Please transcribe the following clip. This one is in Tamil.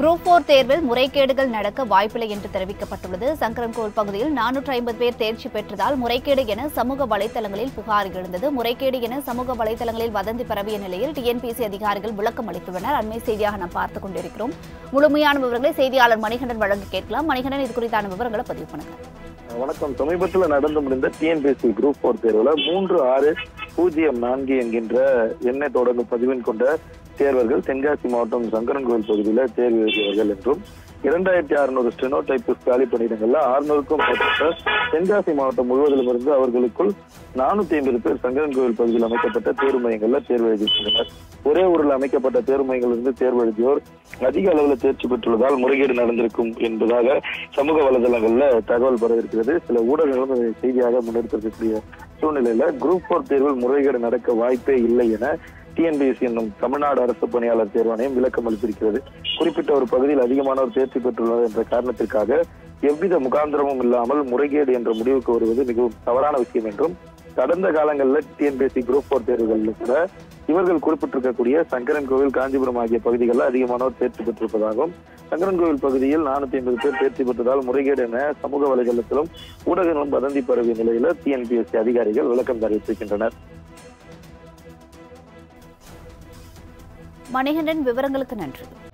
குரூப் போர் தேர்வில் முறைகேடுகள் நடக்க வாய்ப்பில்லை என்று தெரிவிக்கப்பட்டுள்ளது சங்கரன்கோவில் பகுதியில் நானூற்று ஐம்பது பேர் தேர்ச்சி பெற்றதால் முறைகேடு என சமூக வலைதளங்களில் புகார் எழுந்தது முறைகேடு என சமூக வலைதளங்களில் வதந்தி பரவிய நிலையில் டிஎன்பிசி அதிகாரிகள் விளக்கம் அளித்துள்ளனர் அண்மை செய்தியாக நாம் பார்த்துக் கொண்டிருக்கிறோம் முழுமையான விவரங்களை செய்தியாளர் மணிகண்டன் வழங்க கேட்கலாம் மணிகண்டன் இது குறித்தான விவரங்களை பதிவு பண்ணுங்க வணக்கம் சமீபத்தில் நடந்து முடிந்த டிஎன்பிஎஸ்சி குரூப் போர் தேர்வுல மூன்று ஆறு பூஜ்ஜியம் நான்கு என்கின்ற எண்ணை தொடங்கும் பதிவெண் கொண்ட தேர்வர்கள் தென்காசி மாவட்டம் சங்கரன்கோவில் பகுதியில தேர்வு எழுதியவர்கள் என்றும் இரண்டாயிரத்தி அறுநூறு ஸ்டெனோ டைப்பிஸ்ட் காலி பணியிடங்கள்ல அறுநூறுக்கும் மேற்பட்ட தென்காசி மாவட்டம் முழுவதிலும் இருந்து அவர்களுக்குள் நானூத்தி ஐம்பது பேர் சங்கரன்கோவில் பகுதியில் அமைக்கப்பட்ட தேர்வு மையங்கள்ல தேர்வு எழுதியிருக்கின்றனர் ஒரே ஊரில் அமைக்கப்பட்ட தேர்வு மையங்களிலிருந்து தேர்வு எழுதியோர் அதிக அளவுல தேர்ச்சி பெற்றுள்ளதால் முறைகேடு நடந்திருக்கும் என்பதாக சமூக வலைதளங்கள்ல தகவல் பரவிருக்கிறது சில ஊடகங்களும் இதை செய்தியாக முன்னெடுத்திருக்கக்கூடிய சூழ்நிலையில குரூப் போர் தேர்வில் முறைகேடு நடக்க வாய்ப்பே இல்லை என டிஎன்பிஎஸ்சி என்னும் தமிழ்நாடு அரசு பணியாளர் தேர்வாணையம் விளக்கம் அளித்திருக்கிறது குறிப்பிட்ட ஒரு பகுதியில் அதிகமானோர் தேர்ச்சி பெற்றுள்ளனர் என்ற காரணத்திற்காக எவ்வித முகாந்திரமும் இல்லாமல் முறைகேடு என்ற முடிவுக்கு வருவது மிகவும் தவறான விஷயம் என்றும் கடந்த காலங்களில் டிஎன்பிஎஸ்சி குரூப் போர் தேர்வுகளில் கூட இவர்கள் குறிப்பிட்டிருக்கக்கூடிய சங்கரன் கோவில் காஞ்சிபுரம் ஆகிய பகுதிகளில் அதிகமானோர் தேர்ச்சி பெற்றிருப்பதாகவும் சங்கரன் கோவில் பகுதியில் நானூத்தி ஐம்பது பேர் தேர்ச்சி பெற்றதால் முறைகேடு என சமூக வலைதளத்திலும் ஊடகங்களும் வதந்தி பரவிய நிலையில டிஎன்பிஎஸ்சி அதிகாரிகள் விளக்கம் தெரிவித்திருக்கின்றனர் மணிகண்டன் விவரங்களுக்கு நன்றி